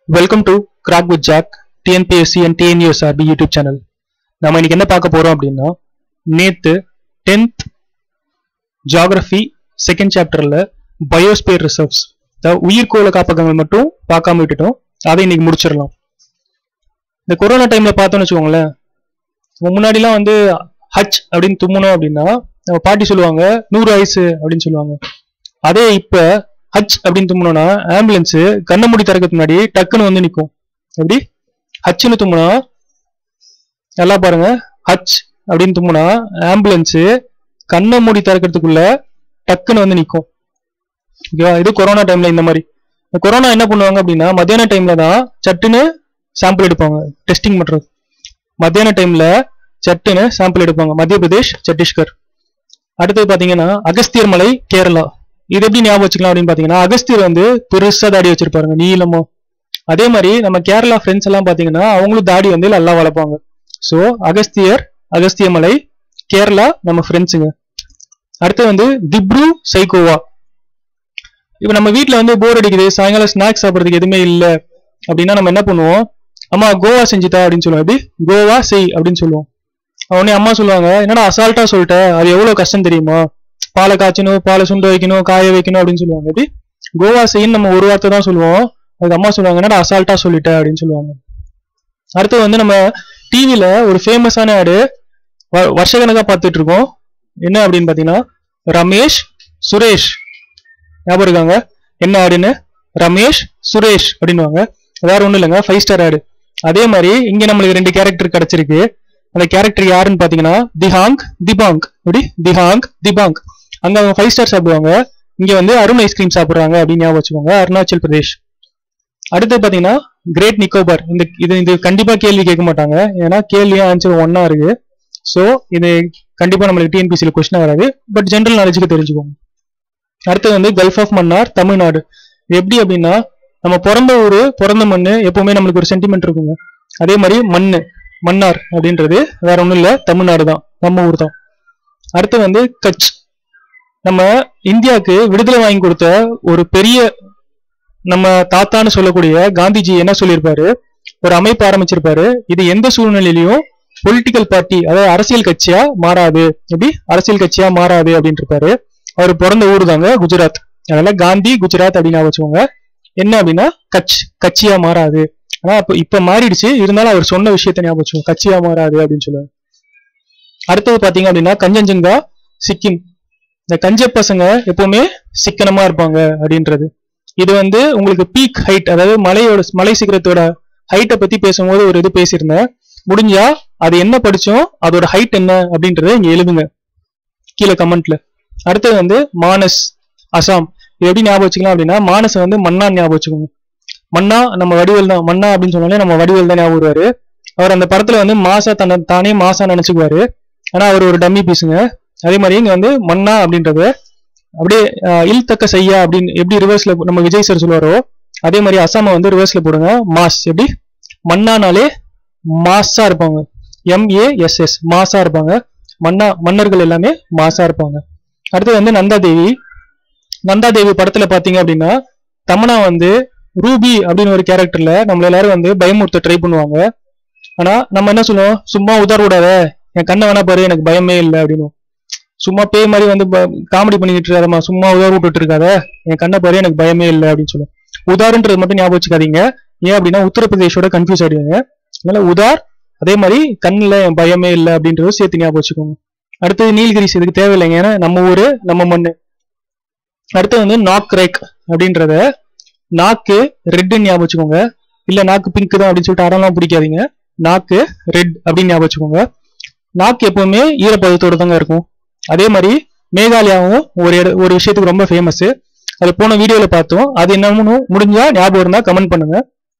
welcome to crack with Jack TNPSC and TNUSRB YouTube channel நம்ம இன்னைக்கு என்ன பார்க்க போறோம் அப்படின்னா நேத்து டென்த் ஜியாகிரபி செகண்ட் சாப்டர்ல பயோஸ்பியர் ரிசர்வ்ஸ் அதாவது உயிர்கோள காப்பகங்கள் மட்டும் பார்க்காம விட்டுட்டோம் அதை இன்னைக்கு முடிச்சிடலாம் இந்த கொரோனா டைம்ல பார்த்தோம்னு வச்சுக்கோங்களேன் நம்ம முன்னாடிலாம் வந்து ஹச் அப்படின்னு தும்மணும் அப்படின்னா நம்ம பாட்டி சொல்லுவாங்க நூறு வயசு அப்படின்னு சொல்லுவாங்க அதே இப்ப ஹச் அப்படின்னு தும்முனோம்னா ஆம்புலன்ஸ் கண்ணை மூடி திறக்கிறதுக்கு முன்னாடி டக்குன்னு வந்து நிற்கும் எப்படி ஹச்னு தும்முனா நல்லா பாருங்க ஹச் அப்படின்னு தும்முனா ஆம்புலன்ஸ் கண்ணை மூடி திறக்கிறதுக்குள்ள டக்குன்னு வந்து நிற்கும் ஓகேவா இது கொரோனா டைம்ல இந்த மாதிரி இந்த கொரோனா என்ன பண்ணுவாங்க அப்படின்னா மத்தியான டைம்ல தான் சட்டுன்னு சாம்பிள் எடுப்பாங்க டெஸ்டிங் பண்றது மத்தியான டைம்ல சட்டுன்னு சாம்பிள் எடுப்பாங்க மத்திய பிரதேஷ் சத்தீஸ்கர் அடுத்தது பாத்தீங்கன்னா அகஸ்தியர் மலை கேரளா இது எப்படி ஞாபகம் வச்சுக்கலாம் அப்படின்னு பாத்தீங்கன்னா அகஸ்தியர் வந்து பெருசா தாடி வச்சிருப்பாருங்க நீளமா அதே மாதிரி நம்ம கேரளா ஃப்ரெண்ட்ஸ் எல்லாம் பாத்தீங்கன்னா அவங்களும் தாடி வந்து நல்லா வளர்ப்பாங்க ஸோ அகஸ்தியர் அகஸ்திய மலை கேரளா நம்ம ஃப்ரெண்ட்ஸுங்க அடுத்து வந்து திப்ரு சைகோவா இப்போ நம்ம வீட்டில் வந்து போர் அடிக்குது சாயங்காலம் ஸ்நாக்ஸ் சாப்பிட்றதுக்கு எதுவுமே இல்லை அப்படின்னா நம்ம என்ன பண்ணுவோம் அம்மா கோவா செஞ்சுட்டா அப்படின்னு சொல்லுவோம் எப்படி கோவா செய் அப்படின்னு சொல்லுவோம் உடனே அம்மா சொல்லுவாங்க என்னடா அசால்ட்டா சொல்லிட்ட அது எவ்வளவு கஷ்டம் தெரியுமா பாலை காய்ச்சணும் பாலை சுண்ட வைக்கணும் காய வைக்கணும் அப்படின்னு சொல்லுவாங்க எப்படி கோவா செய்யின்னு நம்ம ஒரு வார்த்தை தான் சொல்லுவோம் அதுக்கு அம்மா சொல்லுவாங்க என்னடா அசால்ட்டா சொல்லிட்ட அப்படின்னு சொல்லுவாங்க அடுத்து வந்து நம்ம டிவியில ஒரு ஃபேமஸான ஆடு வருஷக்கணக்கா பார்த்துட்டு இருக்கோம் என்ன அப்படின்னு பாத்தீங்கன்னா ரமேஷ் சுரேஷ் ஞாபகம் இருக்காங்க என்ன ஆடுன்னு ரமேஷ் சுரேஷ் அப்படின்னுவாங்க வேற ஒண்ணும் இல்லைங்க ஃபைவ் ஸ்டார் ஆடு அதே மாதிரி இங்க நம்மளுக்கு ரெண்டு கேரக்டர் கிடைச்சிருக்கு அந்த கேரக்டர் யாருன்னு பாத்தீங்கன்னா திஹாங் திபாங் எப்படி திஹாங் திபாங் அங்க அவங்க ஃபைவ் ஸ்டார் சாப்பிடுவாங்க இங்க வந்து அருண் ஐஸ்கிரீம் சாப்பிடுறாங்க அப்படின்னு ஞாபகம் வச்சுக்கோங்க அருணாச்சல் பிரதேஷ் அடுத்து பாத்தீங்கன்னா கிரேட் நிக்கோபார் இந்த இது இது கண்டிப்பா கேள்வி கேட்க மாட்டாங்க ஏன்னா கேள்வியும் ஆன்சர் ஒன்னா இருக்கு ஸோ இது கண்டிப்பா நம்மளுக்கு டிஎன்பிசியில் கொஸ்டின் வராது பட் ஜென்ரல் நாலேஜுக்கு தெரிஞ்சுக்கோங்க அடுத்து வந்து கல்ஃப் ஆஃப் மன்னார் தமிழ்நாடு இது எப்படி அப்படின்னா நம்ம பிறந்த ஊரு பிறந்த மண்ணு எப்பவுமே நம்மளுக்கு ஒரு சென்டிமெண்ட் இருக்குங்க அதே மாதிரி மண்ணு மன்னார் அப்படின்றது வேற ஒண்ணும் இல்ல தமிழ்நாடு தான் நம்ம ஊர் தான் அடுத்து வந்து கட்ச் நம்ம இந்தியாவுக்கு விடுதலை வாங்கி கொடுத்த ஒரு பெரிய நம்ம தாத்தான்னு சொல்லக்கூடிய காந்திஜி என்ன சொல்லியிருப்பாரு ஒரு அமைப்பு ஆரம்பிச்சிருப்பாரு இது எந்த சூழ்நிலையிலையும் பொலிட்டிக்கல் பார்ட்டி அதாவது அரசியல் கட்சியா மாறாது எப்படி அரசியல் கட்சியா மாறாது அப்படின்னு இருப்பாரு அவர் பிறந்த ஊர் தாங்க குஜராத் அதனால காந்தி குஜராத் அப்படின்னு வச்சுக்கோங்க என்ன அப்படின்னா கட்ச் கட்சியா மாறாது ஆனா அப்ப இப்ப மாறிடுச்சு இருந்தாலும் அவர் சொன்ன விஷயத்த ஞாபகம் வச்சுக்கோங்க கட்சியா மாறாது அப்படின்னு சொல்லுவாங்க அடுத்தது பாத்தீங்க அப்படின்னா கஞ்சன்ஜங்கா சிக்கிம் இந்த கஞ்ச பசங்க எப்பவுமே சிக்கனமா இருப்பாங்க அப்படின்றது இது வந்து உங்களுக்கு பீக் ஹைட் அதாவது மலையோட மலை சிகரத்தோட ஹைட்டை பத்தி பேசும்போது ஒரு இது பேசியிருந்தேன் முடிஞ்சா அது என்ன படிச்சோம் அதோட ஹைட் என்ன அப்படின்றத இங்க எழுதுங்க கீழே கமெண்ட்ல அடுத்தது வந்து மானஸ் அசாம் இது எப்படி ஞாபகம் வச்சுக்கலாம் அப்படின்னா மானஸ் வந்து மன்னா ஞாபகம் வச்சுக்கோங்க மன்னா நம்ம வடிவேல் தான் மன்னா அப்படின்னு சொன்னாலே நம்ம வடிவேல் தான் ஞாபகம் வருவாரு அவர் அந்த படத்துல வந்து மாசா தன்னை தானே மாசா நினைச்சுக்குவாரு ஆனா அவர் ஒரு டம்மி பீஸுங்க அதே மாதிரி இங்க வந்து மன்னா அப்படின்றது அப்படியே இல் தக்க செய்யா அப்படின்னு எப்படி ரிவர்ஸ்ல நம்ம விஜய் சார் சொல்லுவாரோ அதே மாதிரி அசாம வந்து ரிவர்ஸ்ல போடுங்க மாஸ் எப்படி மன்னானாலே மாஸா இருப்பாங்க எம்ஏஎஸ்எஸ் மாஸா இருப்பாங்க மன்னா மன்னர்கள் எல்லாமே மாஸா இருப்பாங்க அடுத்து வந்து நந்தாதேவி நந்தாதேவி படத்துல பாத்தீங்க அப்படின்னா தமனா வந்து ரூபி அப்படின்னு ஒரு கேரக்டர்ல நம்மள எல்லாரும் வந்து பயமுறுத்த ட்ரை பண்ணுவாங்க ஆனா நம்ம என்ன சொல்லுவோம் சும்மா உதார விடாத என் கண்ணை வேணா பாரு எனக்கு பயமே இல்லை அப்படின்னு சும்மா பேய் மாதிரி வந்து காமெடி பண்ணிக்கிட்டு இருக்காதம்மா சும்மா உதார விட்டுட்டு இருக்காத என் கண்ணை பாரு எனக்கு பயமே இல்லை அப்படின்னு சொல்லுவோம் உதார்ன்றது மட்டும் ஞாபகம் வச்சுக்காதீங்க ஏன் அப்படின்னா உத்தரப்பிரதேஷோட கன்ஃபியூஸ் ஆயிடுவாங்க அதனால உதார் அதே மாதிரி கண்ணில் என் பயமே இல்லை அப்படின்றத சேர்த்து ஞாபகம் வச்சுக்கோங்க அடுத்தது நீலகிரிஸ் இதுக்கு தேவையில்லைங்க ஏன்னா நம்ம ஊரு நம்ம மண்ணு அடுத்து வந்து நாக் ரேக் அப்படின்றத நாக்கு ரெட்டுன்னு ஞாபகம் வச்சுக்கோங்க இல்ல நாக்கு பிங்க் தான் அப்படின்னு சொல்லிட்டு அடம்லாம் பிடிக்காதீங்க நாக்கு ரெட் அப்படின்னு ஞாபகம் வச்சுக்கோங்க நாக்கு எப்பவுமே ஈரப்பதத்தோட தாங்க இருக்கும் அதே மாதிரி மேகாலயாவும் ஒரு இட ஒரு விஷயத்துக்கு ரொம்ப ஃபேமஸ் அது போன வீடியோல பார்த்தோம் அது என்னன்னு முடிஞ்சா ஞாபகம் இருந்தா கமெண்ட் பண்ணுங்க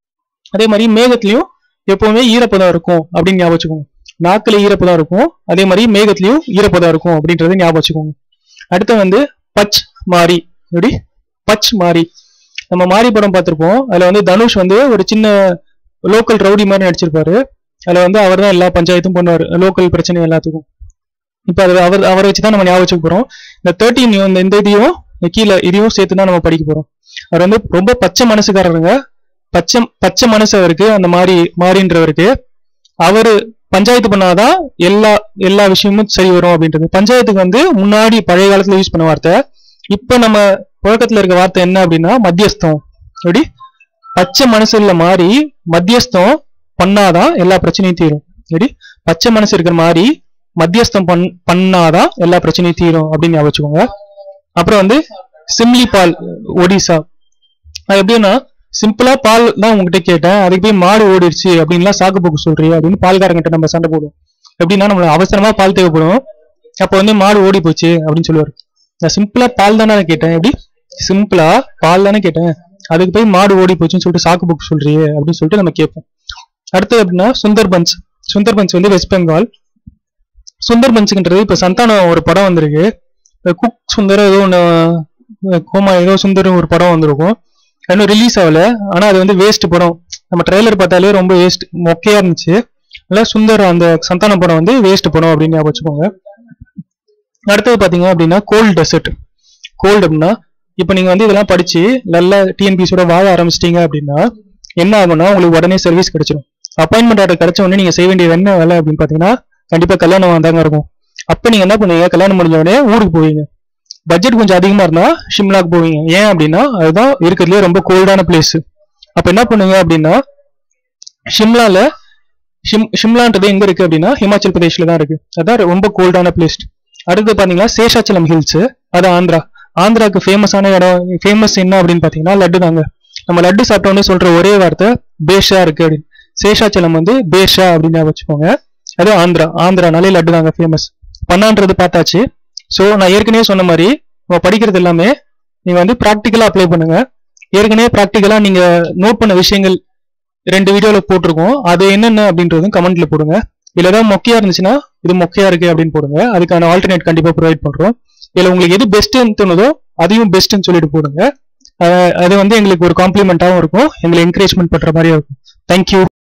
அதே மாதிரி மேகத்திலையும் எப்பவுமே ஈரப்பதம் இருக்கும் அப்படின்னு ஞாபகம் வச்சுக்கோங்க நாக்குல ஈரப்பதம் இருக்கும் அதே மாதிரி மேகத்திலையும் ஈரப்பதம் இருக்கும் அப்படின்றத ஞாபகம் வச்சுக்கோங்க அடுத்து வந்து பச் மாரி எப்படி பச் மாரி நம்ம மாரி படம் பார்த்திருப்போம் அதுல வந்து தனுஷ் வந்து ஒரு சின்ன லோக்கல் ரவுடி மாதிரி நடிச்சிருப்பாரு அதுல வந்து அவர் தான் எல்லா பஞ்சாயத்தும் பண்ணுவார் லோக்கல் பிரச்சனை எல்லாத்துக்கும் இப்ப அது அவர் அவரை வச்சு தான் நம்ம ஞாபகம் வச்சுக்க போறோம் இந்த தேர்ட்டீன் இந்த இந்த இதையும் இந்த கீழே இதையும் சேர்த்து தான் நம்ம படிக்க போறோம் அவர் வந்து ரொம்ப பச்சை மனசுக்காரருங்க பச்சை பச்சை மனசு அவருக்கு அந்த மாதிரி மாறின்றவருக்கு அவரு பஞ்சாயத்து பண்ணாதான் எல்லா எல்லா விஷயமும் சரி வரும் அப்படின்றது பஞ்சாயத்துக்கு வந்து முன்னாடி பழைய காலத்துல யூஸ் பண்ண வார்த்தை இப்ப நம்ம புழக்கத்துல இருக்க வார்த்தை என்ன அப்படின்னா மத்தியஸ்தம் எப்படி பச்சை மனசுல மாறி மத்தியஸ்தம் பண்ணாதான் எல்லா பிரச்சனையும் தீரும் எப்படி பச்சை மனசு இருக்கிற மாதிரி மத்தியஸ்தம் பண் பண்ணாதான் எல்லா பிரச்சனையும் தீரும் அப்படின்னு ஞாபகம் வச்சுக்கோங்க அப்புறம் வந்து சிம்லி பால் ஒடிசா அது எப்படின்னா சிம்பிளா பால் தான் உங்ககிட்ட கேட்டேன் அதுக்கு போய் மாடு ஓடிடுச்சு அப்படின்லாம் சாக்கு போக்கு சொல்றியே அப்படின்னு பால்காரங்கிட்ட நம்ம சண்டை போடுவோம் எப்படின்னா நம்மளுக்கு அவசரமா பால் தேவைப்படும் அப்போ வந்து மாடு ஓடி போச்சு அப்படின்னு சொல்லுவாரு நான் சிம்பிளா பால் தானே கேட்டேன் எப்படி சிம்பிளா பால் தானே கேட்டேன் அதுக்கு போய் மாடு ஓடி போச்சுன்னு சொல்லிட்டு சாக்கு போக்கு சொல்றியே அப்படின்னு சொல்லிட்டு நம்ம கேட்போம் அடுத்தது எப்படின்னா சுந்தர்பன்ஸ் சுந்தர்பன்ஸ் வந்து வெஸ்ட் பெங்கால் சுந்தர்பன்ஸுன்றது இப்ப சந்தானம் ஒரு படம் வந்திருக்கு குக் சுந்தரம் ஏதோ ஒன்று கோமா ஏதோ சுந்தரம் ஒரு படம் வந்திருக்கும் இன்னும் ரிலீஸ் ஆகல ஆனா அது வந்து வேஸ்ட் படம் நம்ம ட்ரெய்லர் பார்த்தாலே ரொம்ப வேஸ்ட் மொக்கையா இருந்துச்சு அதனால சுந்தர் அந்த சந்தான படம் வந்து வேஸ்ட் படம் அப்படின்னு ஞாபகம் வச்சுக்கோங்க அடுத்தது பாத்தீங்க அப்படின்னா கோல்டு டெசர்ட் கோல்டு அப்படின்னா இப்போ நீங்க வந்து இதெல்லாம் படிச்சு நல்லா டிஎன்பிசியோட வாழ ஆரம்பிச்சிட்டீங்க அப்படின்னா என்ன ஆகும்னா உங்களுக்கு உடனே சர்வீஸ் கிடைச்சிடும் அப்பாயின்மெண்ட் ஆர்டர் கிடைச்ச உடனே நீங்க செய்ய வேண்டியது என்ன வேலை அப்படின்னு பாத்தீங்கன்னா கண்டிப்பா கல்யாணம் வந்தாங்க இருக்கும் அப்ப நீங்க என்ன பண்ணுவீங்க கல்யாணம் முடிஞ்ச உடனே ஊருக்கு போவீங்க பட்ஜெட் கொஞ்சம் அதிகமா இருந்தா ஷிம்லாக்கு போவீங்க ஏன் அப்படின்னா அதுதான் இருக்கிறதுலே ரொம்ப கோல்டான பிளேஸ் அப்ப என்ன பண்ணுவீங்க அப்படின்னா ஷிம்லால ஷிம் ஷிம்லான்றது எங்க இருக்கு அப்படின்னா ஹிமாச்சல் பிரதேஷ்ல தான் இருக்கு அதான் ரொம்ப கோல்டான பிளேஸ் அடுத்து பாத்தீங்கன்னா சேஷாச்சலம் ஹில்ஸ் அது ஆந்திரா ஆந்திராக்கு ஃபேமஸான இடம் ஃபேமஸ் என்ன அப்படின்னு பாத்தீங்கன்னா லட்டு தாங்க நம்ம லட்டு சாப்பிட்டோன்னு சொல்ற ஒரே வார்த்தை பேஷா இருக்கு அப்படின்னு சேஷாச்சலம் வந்து பேஷா அப்படின்னு வச்சுக்கோங்க அது ஆந்திரா ஆந்திரானாலே லட்டு தாங்க ஃபேமஸ் பண்ணான்றது பார்த்தாச்சு ஸோ நான் ஏற்கனவே சொன்ன மாதிரி நம்ம படிக்கிறது எல்லாமே நீங்க வந்து ப்ராக்டிக்கலா அப்ளை பண்ணுங்க ஏற்கனவே ப்ராக்டிக்கலா நீங்க நோட் பண்ண விஷயங்கள் ரெண்டு வீடியோல போட்டிருக்கோம் அது என்னென்ன அப்படின்றதும் கமெண்ட்ல போடுங்க இதுல ஏதாவது மொக்கையா இருந்துச்சுன்னா இது மொக்கையா இருக்கு அப்படின்னு போடுங்க அதுக்கான ஆல்டர்னேட் கண்டிப்பா ப்ரொவைட் பண்றோம் இதுல உங்களுக்கு எது பெஸ்ட்னு தோணுதோ அதையும் பெஸ்ட்னு சொல்லிட்டு போடுங்க அஹ் அது வந்து எங்களுக்கு ஒரு காம்ப்ளிமெண்டாகவும் இருக்கும் எங்களை என்கரேஜ்மெண்ட் பண்ற மாதிரியும் இருக்கும் தேங்க்யூ